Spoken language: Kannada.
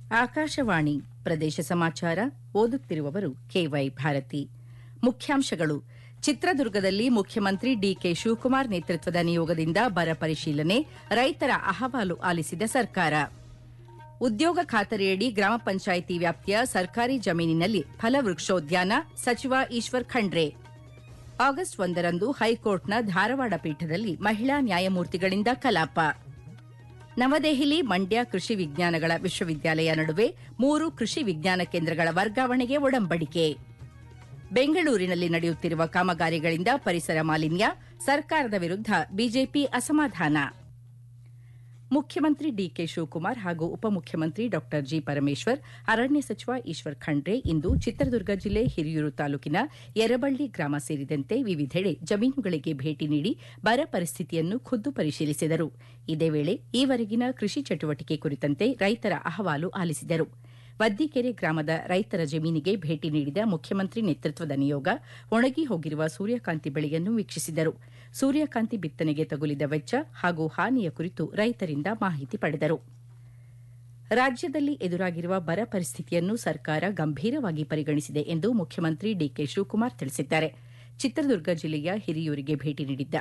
ಆಕಾಶವಾಣಿ ಪ್ರದೇಶ ಸಮಾಚಾರ ಓದುತ್ತಿರುವವರು ಕೆವೈ ಭಾರತಿ ಮುಖ್ಯಾಂಶಗಳು ಚಿತ್ರದುರ್ಗದಲ್ಲಿ ಮುಖ್ಯಮಂತ್ರಿ ಡಿಕೆ ಶಿವಕುಮಾರ್ ನೇತೃತ್ವದ ನಿಯೋಗದಿಂದ ಬರ ಪರಿಶೀಲನೆ ರೈತರ ಅಹವಾಲು ಆಲಿಸಿದ ಸರ್ಕಾರ ಉದ್ಯೋಗ ಖಾತರಿಯಡಿ ಗ್ರಾಮ ಪಂಚಾಯಿತಿ ವ್ಯಾಪ್ತಿಯ ಸರ್ಕಾರಿ ಜಮೀನಿನಲ್ಲಿ ಫಲವೃಕ್ಷೋದ್ಯಾನ ಸಚಿವ ಈಶ್ವರ್ ಖಂಡ್ರೆ ಆಗಸ್ಟ್ ಒಂದರಂದು ಹೈಕೋರ್ಟ್ನ ಧಾರವಾಡ ಪೀಠದಲ್ಲಿ ಮಹಿಳಾ ನ್ಯಾಯಮೂರ್ತಿಗಳಿಂದ ಕಲಾಪ ನವದೆಹಲಿ ಮಂಡ್ಯ ಕೃಷಿ ವಿಜ್ಞಾನಗಳ ವಿಶ್ವವಿದ್ಯಾಲಯ ನಡುವೆ ಮೂರು ಕೃಷಿ ವಿಜ್ಞಾನ ಕೇಂದ್ರಗಳ ವರ್ಗಾವಣೆಗೆ ಒಡಂಬಡಿಕೆ ಬೆಂಗಳೂರಿನಲ್ಲಿ ನಡೆಯುತ್ತಿರುವ ಕಾಮಗಾರಿಗಳಿಂದ ಪರಿಸರ ಮಾಲಿನ್ಯ ಸರ್ಕಾರದ ವಿರುದ್ಧ ಬಿಜೆಪಿ ಅಸಮಾಧಾನ ಮುಖ್ಯಮಂತ್ರಿ ಡಿಕೆ ಶಿವಕುಮಾರ್ ಹಾಗೂ ಉಪಮುಖ್ಯಮಂತ್ರಿ ಡಾ ಜಿ ಪರಮೇಶ್ವರ್ ಅರಣ್ಯ ಸಚಿವ ಈಶ್ವರ್ ಖಂಡ್ರೆ ಇಂದು ಚಿತ್ರದುರ್ಗ ಜಿಲ್ಲೆ ಹಿರಿಯೂರು ತಾಲೂಕಿನ ಯರಬಳ್ಳಿ ಗ್ರಾಮ ಸೇರಿದಂತೆ ವಿವಿಧೆಡೆ ಜಮೀನುಗಳಿಗೆ ಭೇಟಿ ನೀಡಿ ಬರ ಪರಿಸ್ಥಿತಿಯನ್ನು ಖುದ್ದು ಪರಿಶೀಲಿಸಿದರು ಇದೇ ವೇಳೆ ಈವರೆಗಿನ ಕೃಷಿ ಚಟುವಟಿಕೆ ಕುರಿತಂತೆ ರೈತರ ಅಹವಾಲು ಆಲಿಸಿದರು ವದ್ದಿಕೆರೆ ಗ್ರಾಮದ ರೈತರ ಜಮೀನಿಗೆ ಭೇಟಿ ನೀಡಿದ ಮುಖ್ಯಮಂತ್ರಿ ನೇತೃತ್ವದ ನಿಯೋಗ ಒಣಗಿ ಹೋಗಿರುವ ಸೂರ್ಯಕಾಂತಿ ಬೆಳೆಯನ್ನು ವೀಕ್ಷಿಸಿದರು ಸೂರ್ಯಕಾಂತಿ ಬಿತ್ತನೆಗೆ ತಗುಲಿದ ವೆಚ್ಚ ಹಾಗೂ ಹಾನಿಯ ಕುರಿತು ರೈತರಿಂದ ಮಾಹಿತಿ ಪಡೆದರು ರಾಜ್ಯದಲ್ಲಿ ಎದುರಾಗಿರುವ ಬರ ಪರಿಸ್ಥಿತಿಯನ್ನು ಸರ್ಕಾರ ಗಂಭೀರವಾಗಿ ಪರಿಗಣಿಸಿದೆ ಎಂದು ಮುಖ್ಯಮಂತ್ರಿ ಡಿಕೆ ಶಿವಕುಮಾರ್ ತಿಳಿಸಿದ್ದಾರೆ ಚಿತ್ರದುರ್ಗ ಜಿಲ್ಲೆಯ ಹಿರಿಯೂರಿಗೆ ಭೇಟಿ ನೀಡಿದ್ದ